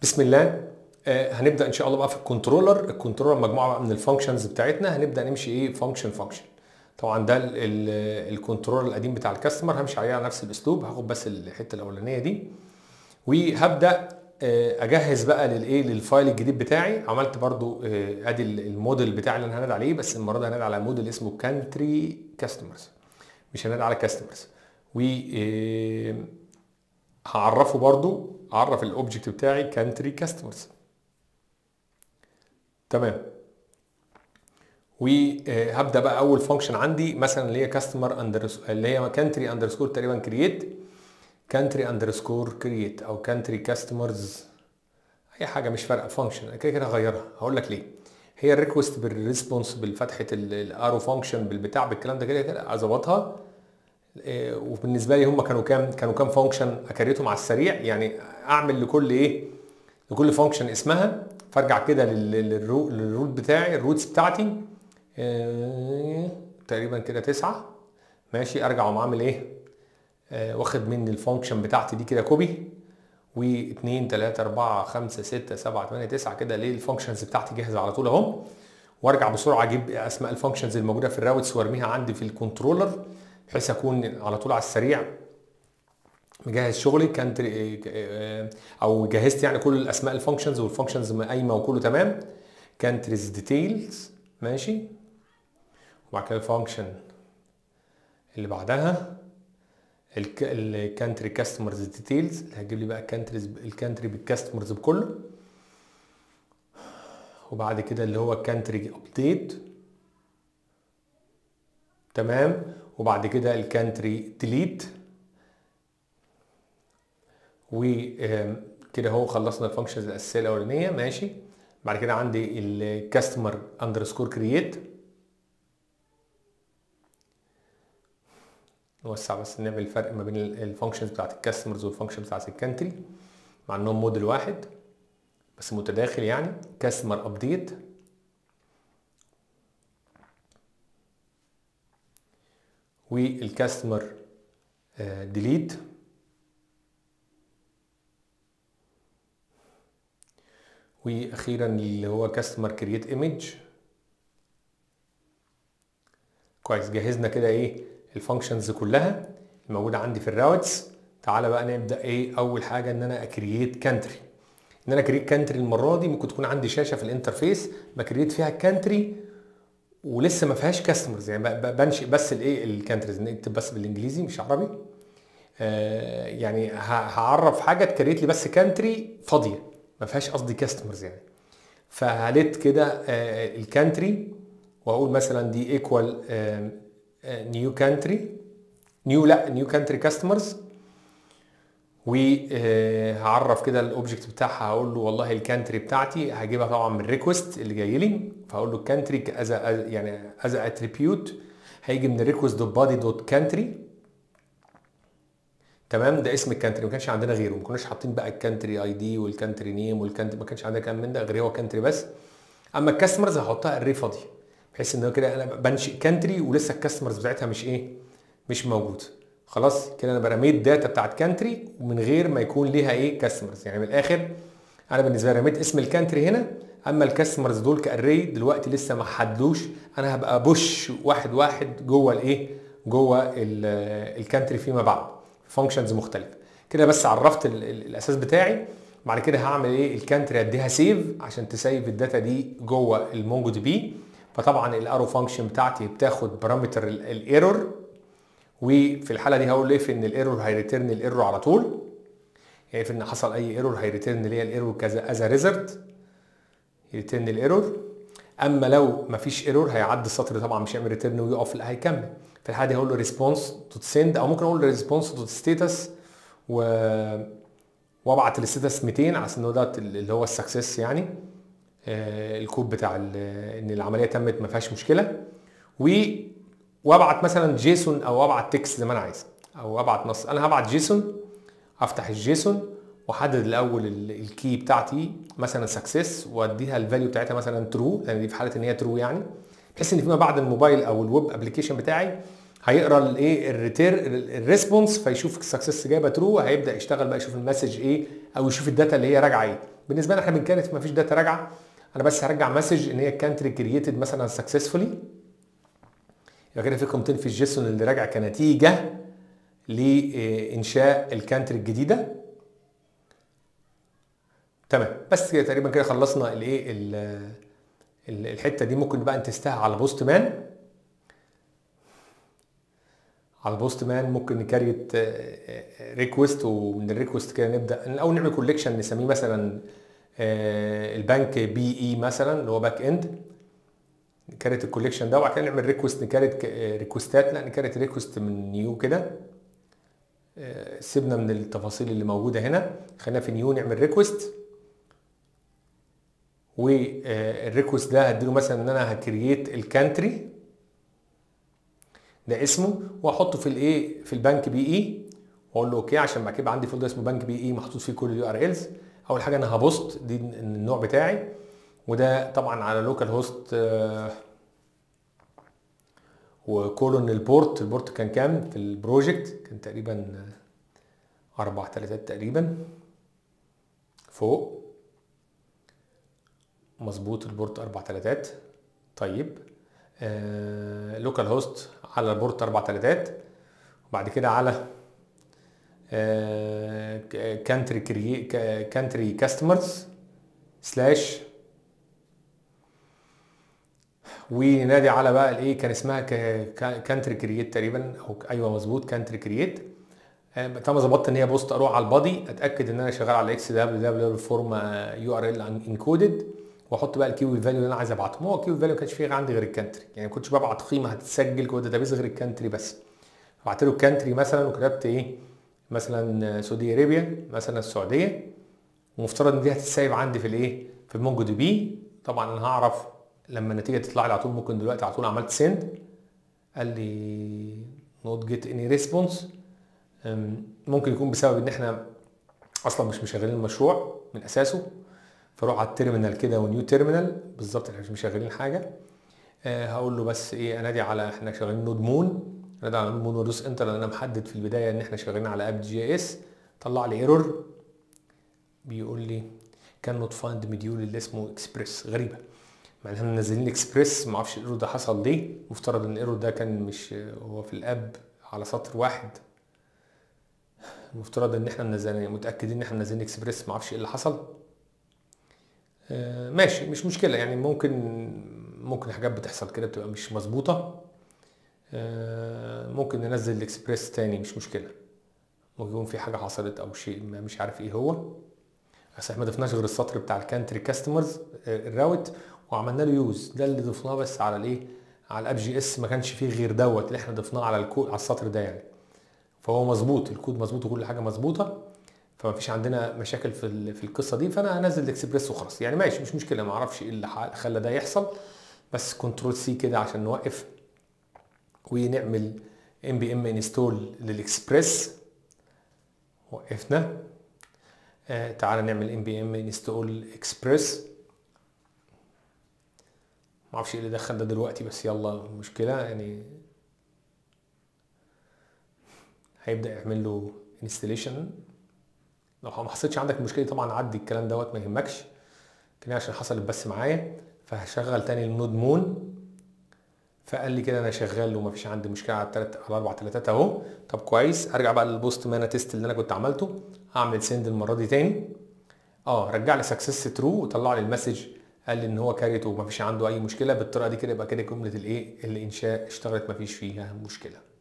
بسم الله آه، هنبدا ان شاء الله بقى في الكنترولر الكنترولر مجموعه بقى من الفانكشنز بتاعتنا هنبدا نمشي ايه فانكشن فانكشن طبعا ده ال- ال- الكنترولر القديم بتاع الكاستمر همشي عليه على نفس الاسلوب هاخد بس الحته الاولانيه دي وهبدا آه، اجهز بقى للايه للفايل الجديد بتاعي عملت برضو آه، ادي ال- الموديل بتاعي اللي انا هنادي عليه بس المره دي هنادي على موديل اسمه كانتري كاستمرز مش هنادي على كاستمرز و آه، هعرفه برضو اعرف الاوبجكت بتاعي كانتري كاستمرز تمام وهبدا بقى اول فانكشن عندي مثلا اللي هي كاستمر اندر اللي هي كانتري اندرسكور تقريبا كرييت كانتري اندرسكور كرييت او كانتري كاستمرز اي حاجه مش فارقه فانكشن كده كده هغيرها هقول لك ليه هي الريكوست بالريسبونس بالفتحه الارو فانكشن بالبتاع بالكلام ده كده كده اظبطها إيه، وبالنسبه لي هم كانوا كام كانوا كام فانكشن اكريتهم على السريع يعني اعمل لكل ايه لكل فانكشن اسمها فارجع كده لل- للرو- للروت بتاعي الروتس بتاعتي إيه، تقريبا كده تسعة ماشي ارجع واقوم عامل ايه آه، واخد مني الفانكشن بتاعتي دي كده كوبي و2 3 4 5 6 7 8 9 كده ليه الفانكشنز بتاعتي جاهزه على طول اهو وارجع بسرعه اجيب اسماء الفانكشنز الموجوده في الراوتس وارميها عندي في الكنترولر بحيث اكون على طول على السريع مجهز شغلي كانت او جهزت يعني كل الاسماء الفانكشنز والفانكشنز قايمه وكله تمام كانتريز ديتيلز ماشي وبعد كده الفانكشن اللي بعدها الكانتري كاستمرز ديتيلز اللي هتجيب لي بقى الكانتريز الكانتري بالكاستمرز بكله وبعد كده اللي هو الكانتري ابديت تمام وبعد كده الكانتري ديليت وكده هو خلصنا الفانكشنز الاساسيه الاولانيه ماشي بعد كده عندي الكاستمر اندرسكور كرييت نوسع بس نعمل الفرق ما بين الفانكشنز بتاعت الكاستمرز والفانكشنز بتاعت الكانتري مع انهم موديل واحد بس متداخل يعني كاستمر ابديت والكاستمر ديليت واخيرا اللي هو كاستمر كرييت ايمج كويس جهزنا كده ايه الفانكشنز كلها الموجوده عندي في الراوتس تعالى بقى نبدا ايه اول حاجه ان انا اكرييت كانتري ان انا كرييت كانتري المره دي ممكن تكون عندي شاشه في الانترفيس بكرييت فيها كانتري ولسه ما فيهاش كاستمرز يعني ب- ب- بنشئ بس الايه الكانتريز نكتب بس بالانجليزي مش عربي آه يعني ه- هعرف حاجه تكريت لي بس كانتري فاضيه ما فيهاش قصدي كاستمرز يعني فهلت كده آه الكانتري واقول مثلا دي ايكوال نيو كانتري نيو لا نيو كانتري كاستمرز وهعرف كده الاوبجكت بتاعها هقول له والله الكانتري بتاعتي هجيبها طبعا من الريكوست اللي جاي لي فهقول له الكانتري از يعني از اتريبيوت هيجي من الريكوست دوت بادي دوت كانتري تمام ده اسم الكانتري ما كانش عندنا غيره ما كناش حاطين بقى الكانتري اي دي والكانتري نيم والكانتري ما كانش عندنا كلام من ده غير هو كانتري بس اما الكاستمرز هحطها اري فاضي بحيث ان هو كده انا بنشئ كانتري ولسه الكاستمرز بتاعتها مش ايه مش موجود خلاص كده انا برميت داتا بتاعت كانتري ومن غير ما يكون ليها ايه كاستمرز يعني من الاخر انا بالنسبه لي رميت اسم الكانتري هنا اما الكاستمرز دول كاري دلوقتي لسه ما حدلوش انا هبقى بوش واحد واحد جوه الايه جوه ال- الكانتري فيما بعد فانكشنز مختلفه كده بس عرفت ال- ال- الاساس بتاعي بعد كده هعمل ايه الكانتري اديها سيف عشان تسيف الداتا دي جوه المونجو دي بي فطبعا الارو فانكشن بتاعتي بتاخد بارامتر الايرور وفي الحاله دي هقول اف ان الايرور هيريتيرن الايرور على طول يعني في ان حصل اي ايرور هيريتيرن ليا الايرور كذا از ريزلت يريتيرن الايرور اما لو مفيش ايرور هيعدي السطر طبعا مش هيعمل ريتيرن ويقف لا هيكمل في الحاله دي هقول له ريسبونس دوت سند او ممكن اقول له ريسبونس دوت ستيتس و وابعت الستاتس 200 على ان هو ده اللي هو السكسس يعني آه، الكود بتاع ال- ان العمليه تمت ما فيهاش مشكله و وابعت مثلا جيسون او ابعت تكست زي ما انا عايز او ابعت نص انا هبعت جيسون افتح الجيسون واحدد الاول ال- الكي بتاعتي مثلا سكسس واديها الفاليو بتاعتها مثلا ترو لان دي في حاله ان هي ترو يعني بحيث ان فيما بعد الموبايل او الويب ابلكيشن بتاعي هيقرا الايه الريتير الريسبونس فيشوف السكسس جايبه ترو هيبدا يشتغل بقى يشوف المسج ايه او يشوف الداتا اللي هي راجعه ايه بالنسبه لنا احنا بنكرت مفيش داتا راجعه انا بس هرجع مسج ان هي كانتري كرييتد مثلا سكسسفولي يبقى كده في قيمتين في الجيسون اللي راجع كنتيجه لانشاء الكانتري الجديده تمام بس كده تقريبا كده خلصنا الايه ال- ال- الحته دي ممكن بقى نتستها على بوست مان على البوست مان ممكن نكريت ريكوست ومن الريكوست كده نبدا الاول نعمل كوليكشن نسميه مثلا آه، البنك بي اي مثلا اللي هو باك اند نكريت الكوليكشن ده وبعد كده نعمل ريكوست نكريت ريكوستات لا نكريت ريكوست من نيو كده آه، سيبنا من التفاصيل اللي موجوده هنا خلينا في نيو نعمل ريكوست والريكوست ده هديله مثلا ان انا هكرييت الكانتري ده اسمه واحطه في الايه في البنك بي اي واقول له اوكي عشان بعد كده يبقى عندي فولدر اسمه بنك بي اي محطوط فيه كل اليو ار الز اول حاجه انا هبوست دي النوع بتاعي وده طبعا على لوكال هوست وكولون البورت البورت كان كام في البروجكت كان تقريبا اربع تلاتات تقريبا فوق مظبوط البورت اربع تلاتات طيب لوكال هوست على البورت اربع تلاتات وبعد كده على كانتري كري كانتري كاستمرز سلاش ونادي على بقى الايه كان اسمها كانتري كرييت تقريبا او ايوه مظبوط كانتري كرييت طبعا ظبطت ان هي بوست اروح على البادي اتاكد ان انا شغال على اكس دبليو دبليو فورم يو ار ال انكودد واحط بقى الكيو فاليو اللي انا عايز ابعته هو الكيو فاليو ما كانش فيه عندي غير الكانتري يعني ما كنتش ببعت قيمه هتتسجل جوه الداتابيز غير الكانتري بس بعت له الكانتري مثلا وكتبت ايه مثلا سعوديه ارابيا مثلا السعوديه ومفترض ان دي هتتسيب عندي في الايه في المونجو دي بي طبعا انا هعرف لما النتيجه تطلع لي على طول ممكن دلوقتي على طول عملت سند قال لي نوت جيت اني ريسبونس ممكن يكون بسبب ان احنا اصلا مش مشغلين المشروع من اساسه فاروح على التيرمينال كده ونيو تيرمينال بالظبط احنا مش مشغلين حاجه أه هقول له بس ايه انادي على احنا شغالين نود مون انادي على نود مون وادوس انتر لان انا محدد في البدايه ان احنا شغالين على اب جي اس طلع لي ايرور بيقول لي كان نوت فايند مديول اللي اسمه اكسبريس غريبه مع ان احنا منزلين الاكسبريس ما اعرفش الايرور ده حصل ليه مفترض ان الايرور ده كان مش هو في الاب على سطر واحد المفترض ان احنا منزلين متاكدين ان احنا منزلين اكسبريس ما اعرفش ايه اللي حصل آه ماشي مش مشكله يعني ممكن ممكن حاجات بتحصل كده بتبقى مش مظبوطه آه ممكن ننزل الاكسبريس تاني مش مشكله ممكن يكون في حاجه حصلت او شيء ما مش عارف ايه هو بس احنا ما ضفناش غير السطر بتاع الكانتري كاستمرز الراوت وعملنا له يوز ده اللي ضفناه بس على الايه على الاب جي اس ما كانش فيه غير دوت اللي احنا ضفناه على الكود على السطر ده يعني فهو مظبوط الكود مظبوط وكل حاجه مظبوطه فما فيش عندنا مشاكل في في القصه دي فانا هنزل الاكسبريس وخلاص يعني ماشي مش مشكله ما اعرفش ايه اللي خلى ده يحصل بس كنترول سي كده عشان نوقف ونعمل ام بي ام انستول للاكسبريس وقفنا آه تعالى نعمل ام بي ام انستول اكسبريس ما اعرفش ايه اللي دخل ده دلوقتي بس يلا مشكله يعني هيبدا يعمل له انستليشن لو ما حصلتش عندك مشكله طبعا عدي الكلام دوت ما يهمكش كده عشان حصلت بس معايا فهشغل تاني النود مون فقال لي كده انا شغال وما فيش عندي مشكله على التلات على اربع تلاتات اهو طب كويس ارجع بقى للبوست مانا تيست اللي انا كنت عملته هعمل سند المره دي تاني اه رجع لي سكسس ترو وطلع لي المسج قال لي ان هو كاريت وما فيش عنده اي مشكله بالطريقه دي كده يبقى كده جمله الايه الانشاء اشتغلت ما فيش فيها مشكله